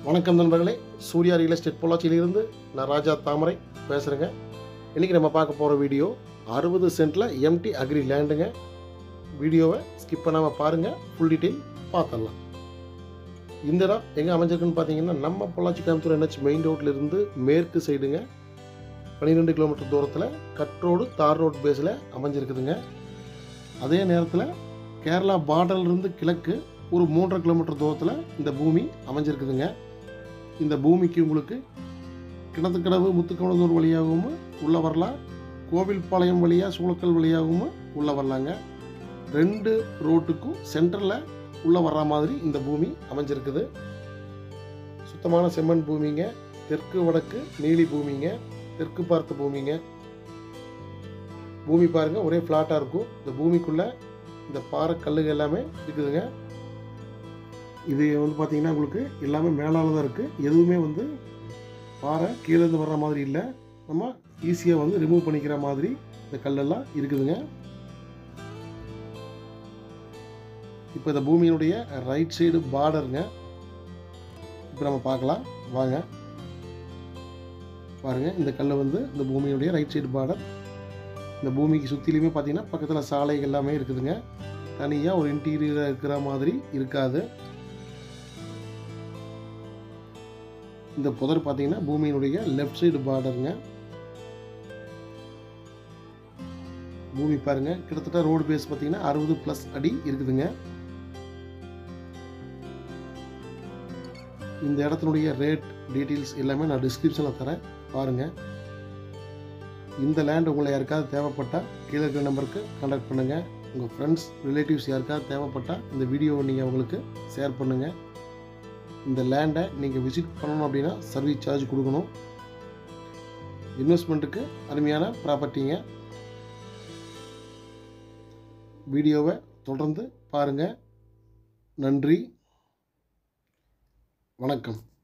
வணக்கம் நண்பர்களே Surya real estate பொள்ளாச்சியிலிருந்து நான் ராஜா தாமரை பேசுகிறேங்க இன்றைக்கி நம்ம பார்க்க போகிற வீடியோ அறுபது சென்ட்டில் எம்டி அக்ரி லேண்டுங்க வீடியோவை ஸ்கிப் பண்ணாமல் பாருங்கள் ஃபுல் டீட்டெயில் பார்த்துடலாம் இந்த இடம் எங்கே அமைஞ்சிருக்குன்னு பார்த்தீங்கன்னா நம்ம பொள்ளாச்சி கோயம்புத்தூர் என்ஹெச் மெயின் ரோட்லேருந்து மேற்கு சைடுங்க பன்னிரெண்டு கிலோமீட்டர் தூரத்தில் கட் ரோடு தார் ரோடு பேஸில் அமைஞ்சிருக்குதுங்க அதே நேரத்தில் கேரளா பார்டர்லேருந்து கிழக்கு ஒரு மூன்றரை கிலோமீட்டர் தூரத்தில் இந்த பூமி அமைஞ்சிருக்குதுங்க இந்த பூமிக்கு உங்களுக்கு கிணத்துக்கடவு முத்துக்கவனதூர் வழியாகவும் உள்ளே வரலாம் கோவில்பாளையம் வழியாக சூளக்கல் வழியாகவும் உள்ளே வரலாங்க ரெண்டு ரோட்டுக்கும் சென்டரில் உள்ளே வர்ற மாதிரி இந்த பூமி அமைஞ்சிருக்குது சுத்தமான செம்மண் பூமிங்க தெற்கு வடக்கு நீலி பூமிங்க தெற்கு பார்த்த பூமிங்க பூமி பாருங்கள் ஒரே ஃப்ளாட்டாக இருக்கும் இந்த பூமிக்குள்ளே இந்த பாறை கல்லுங்க எல்லாமே இருக்குதுங்க இது வந்து பார்த்தீங்கன்னா உங்களுக்கு எல்லாமே மேலால தான் இருக்குது எதுவுமே வந்து பாறை கீழேருந்து வர்ற மாதிரி இல்லை நம்ம ஈஸியாக வந்து ரிமூவ் பண்ணிக்கிற மாதிரி இந்த கல்லெல்லாம் இருக்குதுங்க இப்போ இந்த பூமியினுடைய ரைட் சைடு பார்டருங்க இப்போ நம்ம பார்க்கலாம் வாங்க பாருங்கள் இந்த கல் வந்து இந்த பூமியினுடைய ரைட் சைடு பார்டர் இந்த பூமிக்கு சுற்றிலையுமே பார்த்தீங்கன்னா பக்கத்தில் சாலை எல்லாமே இருக்குதுங்க தனியாக ஒரு இன்டீரியராக இருக்கிற மாதிரி இருக்காது இந்த புதர் பார்த்தீங்கன்னா பூமியினுடைய லெஃப்ட் சைடு பார்டருங்க பூமி பாருங்க கிட்டத்தட்ட ரோடு பேஸ் பார்த்தீங்கன்னா அறுபது ப்ளஸ் அடி இருக்குதுங்க இந்த இடத்தினுடைய ரேட் டீட்டெயில்ஸ் எல்லாமே நான் டிஸ்கிரிப்ஷனில் தரேன் பாருங்கள் இந்த லேண்ட் உங்களை யாருக்காவது தேவைப்பட்டால் கீழே இருக்கிற நம்பருக்கு கான்டாக்ட் பண்ணுங்கள் உங்கள் ஃப்ரெண்ட்ஸ் ரிலேட்டிவ்ஸ் யாருக்காவது தேவைப்பட்டால் இந்த வீடியோவை நீங்கள் அவங்களுக்கு ஷேர் பண்ணுங்கள் இந்த லேண்டை நீங்கள் விசிட் பண்ணணும் அப்படின்னா சர்வீஸ் சார்ஜ் கொடுக்கணும் இன்வெஸ்ட்மெண்ட்டுக்கு அருமையான ப்ராப்பர்ட்டிங்க வீடியோவை தொடர்ந்து பாருங்கள் நன்றி வணக்கம்